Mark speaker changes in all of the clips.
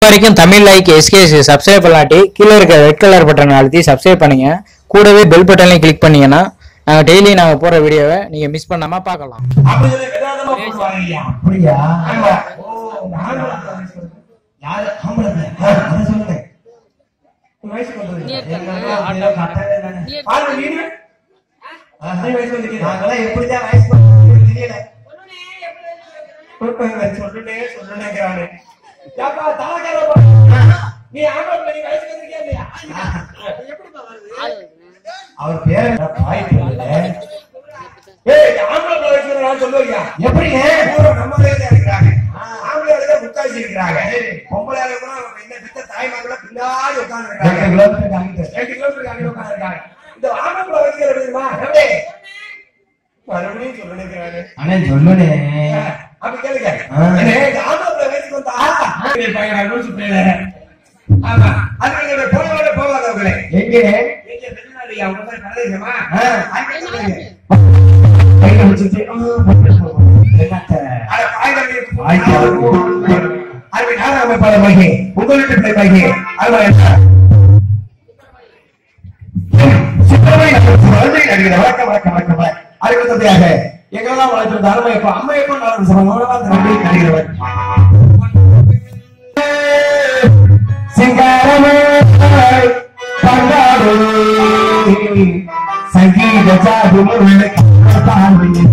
Speaker 1: வரைக்கும் தமிழ் லைக் எஸ்கேஸ் சப்ஸ்கிரைப் பண்ணாட்டி கீழே இருக்க ரெட் கலர் பட்டனை அழுத்தி சப்ஸ்கிரைப் பண்ணுங்க கூடவே பெல் பட்டனையும் கிளிக் பண்ணீங்கன்னா நாங்கள் டெய்லி நாங்கள் போகிற வீடியோவை நீங்கள் மிஸ் பண்ணாமல் பார்க்கலாம்
Speaker 2: அப்படி சொல்லி விதானமா போடுவாங்க
Speaker 3: அப்படியா
Speaker 2: ஆமா.
Speaker 3: ஓ, நானும் யாரு ஆம்பளை பிள்ளை. ஆ, அதை சொல்லுங்க
Speaker 2: வயசுக்கு வந்தது
Speaker 3: எங்களுக்கு அப்படியே கட்டவே இல்லைங்க.
Speaker 2: பாருங்க நீங்க
Speaker 3: ஆஹா.
Speaker 2: நீ வயசுக்கு வந்தீங்க
Speaker 3: நாங்கெல்லாம் எப்படிதான் வயசுக்கு வந்தோம்னு தெரியல
Speaker 2: சொல்லுனே சொல்லுனேங்கிறானே ஏப்பா தலைக்கார நீ ஆம்பளை பிள்ளை, நீ வயசுக்கு வந்திருக்கியா இல்லையா எப்படிப்பா வருது
Speaker 3: அவர் பேர் என்ன? பாய் தெரியல.
Speaker 2: ஏய் ஆம்பளை பிள்ளை வயசுக்கு வந்தா நான் சொல்லுவியா
Speaker 3: எப்படிங்க
Speaker 2: பூரா நம்ம தான் இருக்கிறாங்க ஆம்பளை ஆளுங்க முக்காசி இருக்கிறாங்க பொம்பளை ஆளுங்க கூட இந்த பித்த தாய்மார்கள பின்னாடி உட்கார்ந்து
Speaker 3: ரெண்டு
Speaker 2: இருக்காங்க
Speaker 3: கிலோமீட்டர் அங்கிட்டு.
Speaker 2: ரெண்டு கிலோமீட்டர் அங்கே உட்கார்ந்து இருக்காங்க இந்த ஆம்பளை வயசுக்கு தெரியுமா எப்படி மறுபடியும் சொல்லுனேங்கிறானே
Speaker 3: அண்ணே சொல்லுனே
Speaker 2: அப்படி கேளுங்க
Speaker 3: ஆ.
Speaker 2: என்ன, இந்த ஆம்பளை வயசுக்கு வந்தா நீ பையனா லூசு பிள்ளைல. ஆமா அது நீங்க போனவரை போகாதவங்களே
Speaker 3: எங்க
Speaker 2: எங்க வெளிநாடு அவங்க மாதிரி நல்லதுமா
Speaker 3: ஆ.
Speaker 2: அங்கே சொல்லுங்க
Speaker 3: கையில வச்சுட்டு, ஆ, போட்டு போவோம். என்னத்த?
Speaker 2: அட, பாய்தம்பி.
Speaker 3: பாய்தம்பி.
Speaker 2: அருமை நாடக அமைப்பாளர் மகி உங்கள் வீட்டு பிள்ளை மகி அருமை சுப்பிரமணிய குழந்தை நடிகர் வணக்கம் வணக்கம் வணக்கம் அதுக்கு தந்தையாக எங்களெல்லாம் வளர்த்திருந்த அருமை அப்பா அம்மா எப்போ நான் சொல்லுவாங்க நன்றி நடிகர்
Speaker 3: சிங்காரமே பண்டாடு சங்கீத ஜாதி முருளை பார்வை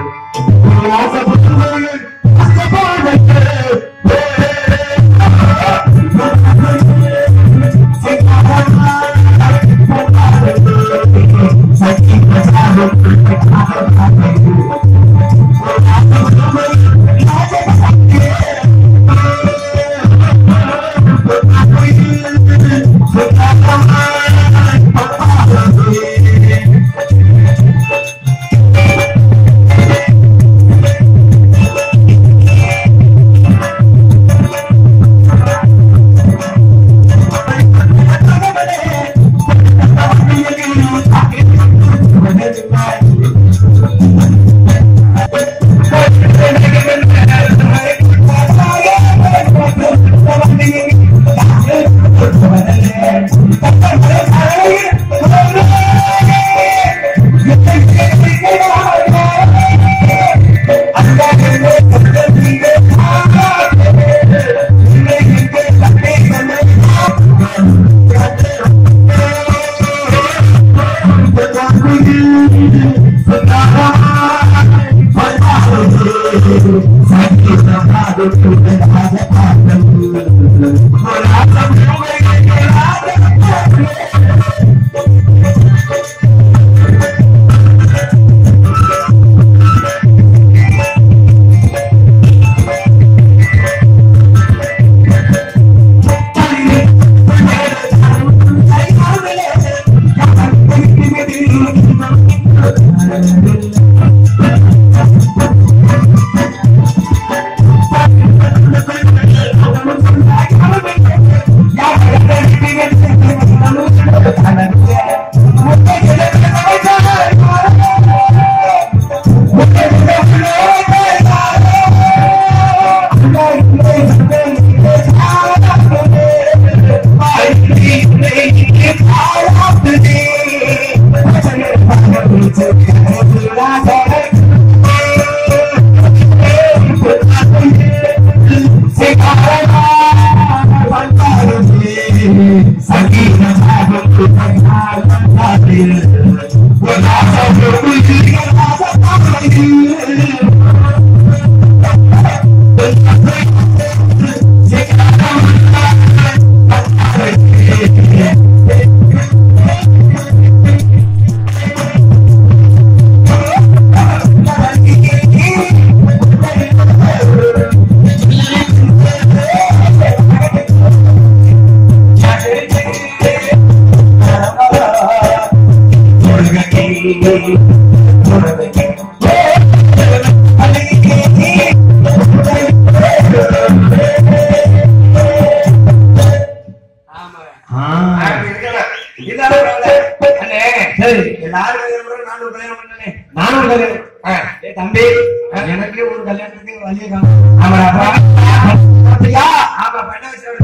Speaker 2: நானும் கல்யாணம் ஆ.
Speaker 3: ஏய் தம்பி எனக்கு ஒரு கல்யாணத்துக்கு வழியை காணும்
Speaker 2: ஆமாடா, அப்பா.
Speaker 3: பாத்தியா?
Speaker 2: ஆமா, பண்ண வச்சவன்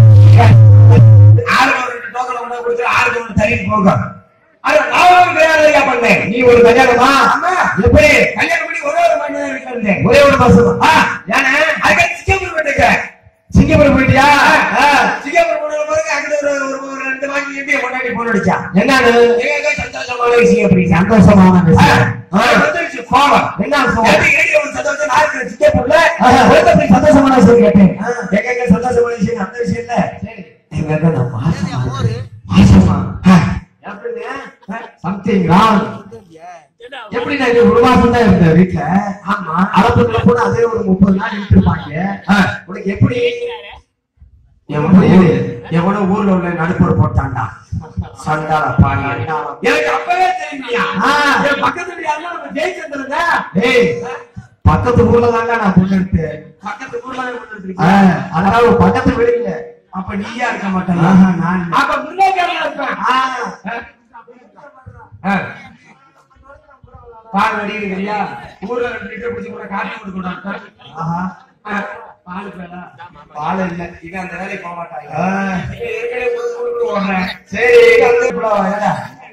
Speaker 2: ஆளுக்கு ஒரு ரெண்டு டோக்கன் கொண்டு கொடுத்து ஆளுக்கு ஒன்று தள்ளிட்டு போங்க அது நான் ஒரு கல்யாணம் தான் பண்ணேன்
Speaker 3: நீ ஒரு கல்யாணமா
Speaker 2: ஆமா.
Speaker 3: எப்படி
Speaker 2: கல்யாணம் பண்ணி ஒரே ஒரு மணி நேரம் வீட்டுல இருந்தேன்
Speaker 3: ஒரே ஒரு மாசம்
Speaker 2: ஆ, ஏன்னா அதுக்கு சிங்கப்பூர் போயிட்டு
Speaker 3: சிங்கப்பூர் போயிட்டியா ஆ.
Speaker 2: சிங்கப்பூர் போன பிறகு அங்க ஒரு ஒரு ஒரு ரெண்டு வாங்கி எப்படி கொண்டாடி போன் அடிச்சான்
Speaker 3: என்னது
Speaker 2: எங்க சந்தோஷமான விஷயம் அப்படி
Speaker 3: சந்தோஷமான
Speaker 2: ஆ,
Speaker 3: விஷயம்
Speaker 2: ஆ, வந்துருச்சு கோபம்.
Speaker 3: என்ன கோபம்?
Speaker 2: எப்படி ஏறி ஒரு சந்தோஷம் நான் இருக்கிற சிங்கப்பூர்ல
Speaker 3: ஆஹா.
Speaker 2: உலகத்துல
Speaker 3: எப்படி சந்தோஷமான விஷயம் கேட்டேன்
Speaker 2: ஆ, எங்க எங்க சந்தோஷமான விஷயம் அந்த விஷயம் இல்ல
Speaker 3: எங்க அக்கா நான் மாசமா இருக்கேன். மாசமா சம்திங் ராங் எப்படி நான் ஒரு மாசம் தான் இருந்தேன் வீட்டுல
Speaker 2: ஆமா
Speaker 3: அளப்புக்குள்ள கூட அதே ஒரு முப்பது நாள் இருப்பாங்க
Speaker 2: ஆ, உனக்கு எப்படி
Speaker 3: எவன் புரியல
Speaker 2: எவனோ ஊர்ல உள்ள நடுப்புற போட்டான்டா சண்டால பாடி எனக்கு அப்பவே தெரியுமியா
Speaker 3: ஆ.
Speaker 2: என் பக்கத்துல யாருன்னா நம்ம ஜெயிச்சிருந்திருந்த
Speaker 3: ஏய் பக்கத்து ஊர்ல தாங்க நான் பொண்ணு எடுத்தேன்
Speaker 2: பக்கத்து ஊர்ல தான் கொண்டு
Speaker 3: ஆ,
Speaker 2: வந்திருக்கீங்க.
Speaker 3: அதனால ஒரு பக்கத்து வெளியில
Speaker 2: அப்ப நீயா இருக்க மாட்டேன்
Speaker 3: ஆஹா, நான் இல்ல.
Speaker 2: அப்ப முன்னேற்றம் இருப்பேன்
Speaker 3: ஆ,
Speaker 2: ஆ. பால் வடிக்கிறீங்களா ஊர்ல ரெண்டு லிட்டர் குடிச்சு கூட காப்பி கொடுக்கணும்
Speaker 3: ஆஹா,
Speaker 2: பால் பேரா
Speaker 3: பால் இல்ல
Speaker 2: இவன் அந்த வேலைக்கு போக மாட்டாங்க
Speaker 3: ஆ,
Speaker 2: இவன் ஏற்கனவே ஒரு ஊருக்கு ஓடுறேன்
Speaker 3: சரி வந்து இப்போ ஏடா?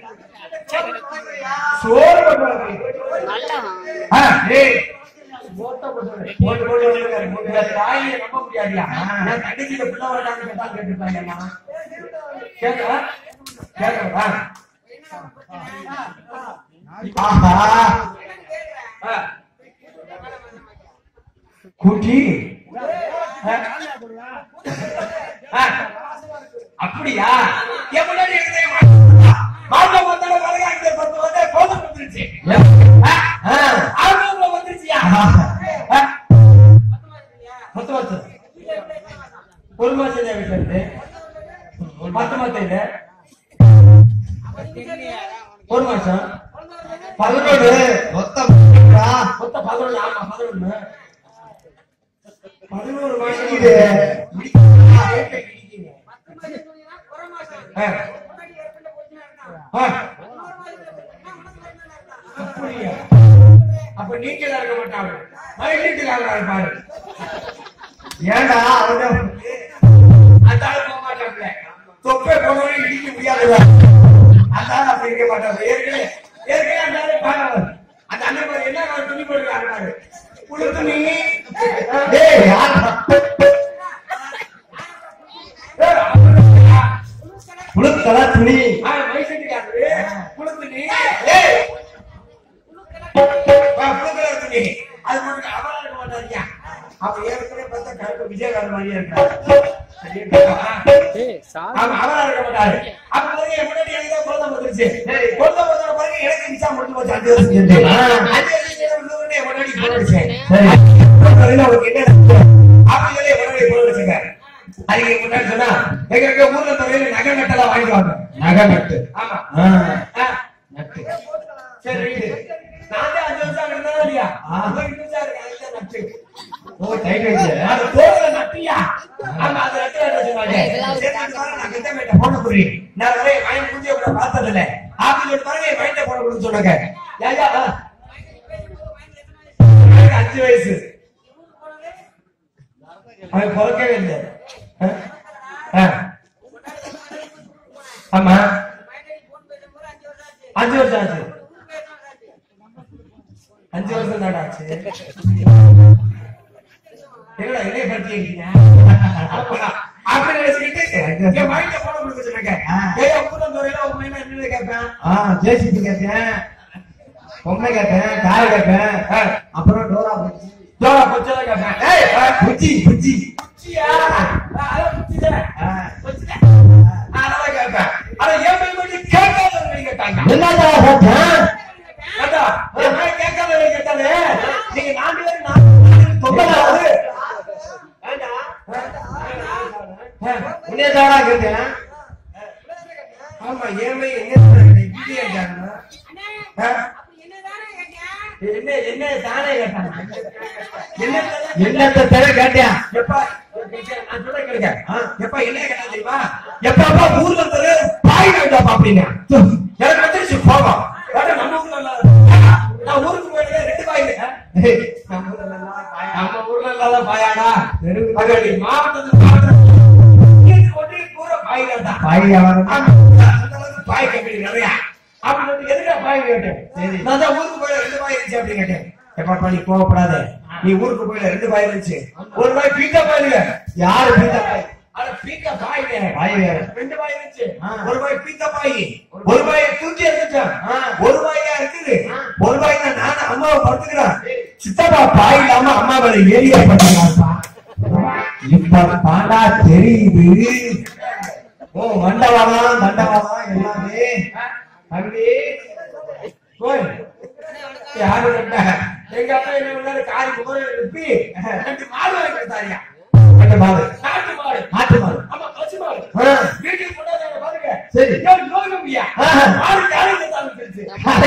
Speaker 2: சோறு பண்ணுவாங்க ஆ, டேய். போட்டு போட்டு வந்திருக்காரு. உங்க தாயை நம்ப முடியாதுயா. என் தங்கச்சியில பிள்ளை வரட்டான்னு கேட்டா கேட்டிருப்பாங்க அம்மா. கேட்டா? கேட்டா?
Speaker 3: ஆஹா,
Speaker 2: ஆ. குட்டி ஆ. ஆ. அப்படியா என் முன்னாடி எடுத்தே மாட்டம் வந்தாலும் வரங்க அங்க பத்து வந்து கோதம் வந்துருச்சு ஆ.
Speaker 3: ஆ,
Speaker 2: ஆர்வம்ல வந்துருச்சியா
Speaker 3: ஆஹா.
Speaker 2: ஆ. பத்து மாசம் ஒரு மாசம் தான் வீட்டுல இருந்து பத்து மாசம் இல்ல ஒரு மாசம்
Speaker 3: பதினொன்று மொத்தம் ஆ,
Speaker 2: மொத்தம் பதினொன்று ஆமா பதினொன்று பதினோரு மாசம்
Speaker 3: இது.
Speaker 2: ஆ. ஆ. அப்படியா? அப்ப நீங்களா இருக்க மாட்டாங்க மகிழ்ச்சிக்காக இருப்பாரு
Speaker 3: ஏன்டா அவங்க
Speaker 2: அதால போக மாட்டாங்க தொப்பை போனவனே இடிக்க முடியாது அதால அப்படி இருக்க மாட்டாங்க ஏற்கனவே ஏற்கனவே அந்த ஆளு பாருங்க. அந்த அண்ணன் பாரு என்ன ஒரு துணி போடுறாரு புழு துணி
Speaker 3: டேய் யார் புழுக்கல துணி
Speaker 2: ஆ, மைசெட்டுக்காரரு, புழு துணி ஏய், ஆ, புழு கலர் துணி அது மட்டும் அவரா இருக்க மாட்டாருயா அவன் ஏற்கனவே பார்த்தா கருப்பு விஜயகாந்த் மாதிரியே இருக்காரு ஆமா, அவரா இருக்க மாட்டாரு. அப்ப பாருங்க, என் முன்னாடி எனக்கு தான் குழந்தை வந்துருச்சு. குழந்தை வந்தோட பாருங்க, எனக்கு விசா முடிஞ்சு போச்சு, அஞ்சு வருஷம் சென்று.
Speaker 3: ஆ.
Speaker 2: அஞ்சு வருஷம் சென்று உள்ள உடனே என் முன்னாடி phone அடிச்சேன்.
Speaker 3: சரி.
Speaker 2: அதுல அவருக்கு என்ன நடக்குது? அப்படி சொல்லி என் முன்னாடி phone அடிச்சுங்க. அதுக்கு என் முன்னாடி சொன்னா, எங்க எங்க ஊர்ல துறையில நகை நட்டெல்லாம் வாங்கிட்டு வாங்க.
Speaker 3: நகை நட்டு
Speaker 2: ஆமா.
Speaker 3: ஆ,
Speaker 2: ஆ.
Speaker 3: நட்டு
Speaker 2: சரி, ரைட்டு. நான் தான் அஞ்சு வருஷம் அங்க இருந்தேனா இல்லையா?
Speaker 3: ஆ.
Speaker 2: அங்க இருந்துச்சா இருக்கு, அதுதான் நட்டு.
Speaker 3: ஓ டைட் வச்சு
Speaker 2: அது தோல்ல நட்டியா? ஆமா, அது நட்டு வேண்டாம் சொன்னாங்க. சரி, அது பாருங்க, நான் கிட்டமேட்ட போன குறி. நான் வரை என் மகன் மூஞ்சியை கூட பார்த்ததில்ல. ஆப்பிள் ஒரு பாருங்க, என் மகன்கிட்ட போன கொடுன்னு சொன்னாங்க. ஏய்யா, ஆ. எனக்கு அஞ்சு வயசு அவன் பிறக்கவே இல்லை ஆ? ஆ. ஆமா அஞ்சு வருஷம் ஆச்சு அஞ்சு வருஷம் தானே ஆச்சு என்னடா என்னைய பத்தி இருக்கீங்க அப்படி நினைச்சுக்கிட்டு என் மைண்ட்ல போன கொடுக்க சொன்னாங்க ஏய் அப்புறம் துறையில உங்க மைண்ட் என்னன்னு கேட்பேன்
Speaker 3: ஆ ஜேசிபி கேட்டேன் பொம்மை கேட்டேன் கார் கேட்டேன்
Speaker 2: ஆ.
Speaker 3: அப்புறம் டோரா போச்சு
Speaker 2: ஜோரா கொச்சதான் கேட்பேன் ஏய் ஆ,
Speaker 3: புச்சி புச்சி
Speaker 2: குச்சியா அதான் குச்சிதான்
Speaker 3: ஆ.
Speaker 2: குச்சிதான் அதான் கேட்பேன் ஆனா என் மைண்ட் மட்டும் கேட்காத கேட்டாங்க
Speaker 3: என்னடா கேட்டேன்
Speaker 2: ஏண்டா, என் மகன் கேட்காதவரை கேட்டாலே, நீங்க நான்கு பேரும் நான்கு பேரும் தொங்கலாவது. ஏண்டா?
Speaker 3: உன்னைய தாடா கேட்டேன்
Speaker 2: ஆமா, என் மகன் என்ன சொல்றாரு? இப்படி கேட்டானா? ஆ? என்ன என்ன தானே கேட்டானா? என்ன தானே?
Speaker 3: என்னத்த தர கேட்டேன்
Speaker 2: எப்பா, நான் சொல்றேன் கேளுங்க. ஆ, எப்பா, என்ன கேட்டா தெரியுமா? எப்பாப்பா ஊர்ல ஒருத்தரு பாய் வேண்டாப்பா அப்படின்னு. எனக்கு வந்துருச்சு கோபம். ஏண்டா, நம்ம ஊர்ல இல்லாத- நான் ஊருக்கு போயிட்டு ரெண்டு பாய் இல்லை.
Speaker 3: ஏய்,
Speaker 2: நம்ம ஊர்ல இல்லாத பாயா- நம்ம ஊர்ல இல்லாத பாயாடா
Speaker 3: தெருவு-
Speaker 2: மகாடி மாவட்டத்துக்கு மாவட்டம்
Speaker 3: பாய் வியாபாரம்
Speaker 2: ஆமா, அந்த அளவுக்கு பாய் கம்பெனி நிறையா அப்படி சொல்லிட்டு எதுக்கா பாய் கேட்டேன்
Speaker 3: சரி.
Speaker 2: நான் தான் ஊருக்கு போயில ரெண்டு பாய் இருந்துச்சு அப்படின்னு கேட்டேன் எப்பா நீ கோவப்படாத நீ ஊருக்கு போயில ரெண்டு பாய் இருந்துச்சு ஒரு பாய் பீக்கா பாய்ங்க
Speaker 3: யாரு பீத்தா பாய்
Speaker 2: அட பீக்கா பாய்
Speaker 3: பாய் வேற.
Speaker 2: ரெண்டு பாய் இருந்துச்சு
Speaker 3: ஆ.
Speaker 2: ஒரு பாய் பீக்கா பாய் ஒரு பாய் தூக்கி இருந்துச்சான்
Speaker 3: ஆ.
Speaker 2: ஒரு பாயா இருக்குது ஒரு பாய் தான் நானும் அம்மாவை படுத்துக்கிறேன் சித்தப்பா பாய் இல்லாம அம்மா மேல ஏரியா பண்ணுறாப்பா
Speaker 3: இப்ப தாண்டா தெரியுது ஓ மண்டபம் தண்டவாளம் எல்லாமே
Speaker 2: தம்பி போய் யாரு கண்டா எங்க அப்பா என்ன பண்ணாரு காரி போய் நிப்பி ரெண்டு மாடு வாங்கி கொடுத்தாரியா
Speaker 3: ரெண்டு மாடு
Speaker 2: நாட்டு மாடு
Speaker 3: நாட்டு மாடு
Speaker 2: ஆமா பசு மாடு
Speaker 3: ஆ.
Speaker 2: வீட்டுக்கு கொண்டாந்து பாருங்க
Speaker 3: சரி.
Speaker 2: ஐயோ, யோகம்யா.
Speaker 3: ஆ.
Speaker 2: மாடு காலையில தான் வந்துருச்சு.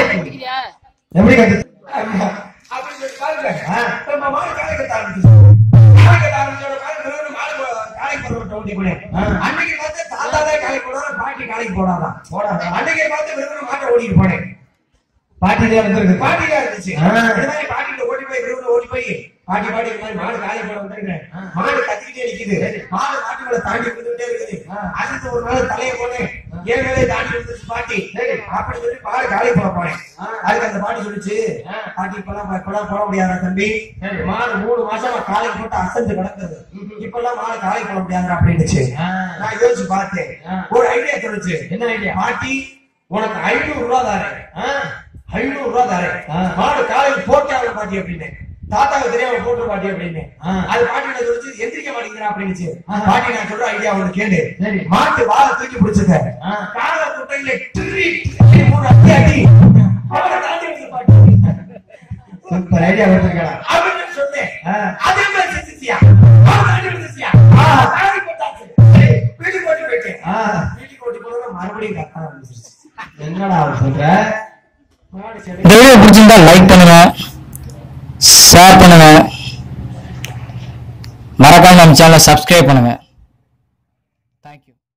Speaker 3: எப்படி கட்டு
Speaker 2: ஆமா. அப்படி சொல்லி பாருங்க
Speaker 3: ஆ.
Speaker 2: நம்ம மாடு காலை கட்ட ஆரம்பிச்சு காலை கட்ட ஆரம்பிச்சோட பாருங்க வெறும் மாடு போ- காலைக்கு போடுற ஓட்டி போனேன்
Speaker 3: ஆ.
Speaker 2: அன்னைக்கு பார்த்து தாத்தா தான் காலைக்கு போடாத பாட்டி காலைக்கு போடாதான்
Speaker 3: போடாதா?
Speaker 2: அன்னைக்கு பார்த்து வெறும் மாட்டை ஓட்டிட்டு போனேன்
Speaker 3: பாட்டிலே வந்திருக்கு
Speaker 2: பாட்டியா இருந்துச்சு
Speaker 3: ஆ.
Speaker 2: இந்த மாதிரி பாட்டிட்ட ஓடி போய் விரும்புல ஓடி போய் பாட்டி பாட்டி இந்த மாதிரி மாடு காலி போட வந்துருக்கேன்
Speaker 3: ஆ.
Speaker 2: மாடு கத்திக்கிட்டே நிக்குது மாடு மாட்டு மேல தாண்டி விழுந்துட்டே இருக்குது
Speaker 3: ஆ.
Speaker 2: அடுத்து ஒரு நாள் தலையை போனேன் ஏன் மேலே தாண்டி விழுந்துச்சு பாட்டி அப்படி சொல்லி மாடு காலி போட போனேன்
Speaker 3: ஆ.
Speaker 2: அதுக்கு அந்த பாட்டி சொல்லிச்சு
Speaker 3: ஆ.
Speaker 2: பாட்டி இப்பெல்லாம் இப்பெல்லாம் போட முடியாதா தம்பி
Speaker 3: சரி.
Speaker 2: மாடு மூணு மாசமா காலை போட்டு அசைஞ்சு கிடக்குது இப்பெல்லாம் மாடு காலை போட முடியாதா அப்படின்னுச்சு
Speaker 3: ஆ.
Speaker 2: நான் யோசிச்சு பார்த்தேன்
Speaker 3: ஆ.
Speaker 2: ஒரு ஐடியா சொல்லுச்சு
Speaker 3: என்ன ஐடியா
Speaker 2: பாட்டி உனக்கு ஐநூறு ரூபா தாரேன்
Speaker 3: ஆ
Speaker 2: ஐநூறு ரூபா தாரேன்
Speaker 3: ஆ.
Speaker 2: மாடு காலையில் போட்டாங்க பாட்டி அப்படின்னு தாத்தாவுக்கு தெரியாம போட்டு பாட்டி அப்படின்னு
Speaker 3: ஆ.
Speaker 2: அது பாட்டி நான் சொல்லிச்சு எந்திரிக்க மாட்டேங்கிறா அப்படின்னு
Speaker 3: ஆ.
Speaker 2: பாட்டி நான் சொல்ற ஐடியா ஒண்ணு கேளு
Speaker 3: சரி.
Speaker 2: மாட்டு வாழை தூக்கி பிடிச்சுக்க
Speaker 3: ஆ.
Speaker 2: கால குட்டையில டிரி டிரி மூணு அடி அடி அவனை தாண்டி விட்டு பாட்டி
Speaker 3: சூப்பர் ஐடியா கொடுத்துருக்கா
Speaker 2: அப்படின்னு சொன்னேன்
Speaker 3: ஆ.
Speaker 2: அதே மாதிரி செஞ்சுச்சியா அவன் தாண்டி விட்டுச்சியா தாண்டி போட்டாச்சு வீட்டுக்கு ஓட்டி போயிட்டேன்
Speaker 3: ஆ.
Speaker 2: வீட்டுக்கு ஓட்டி போனோம் மறுபடியும் கத்த ஆரம்பிச்சிருச்சு
Speaker 3: என்னடா சொல்ற
Speaker 2: மாடு சரி
Speaker 1: இந்த வீடியோ பிடிச்சிருந்தா லைக் பண்ணுங்க ஷேர் பண்ணுங்க மறக்காம நம்ம சேனலை சப்ஸ்கிரைப் பண்ணுங்க தேங்க்யூ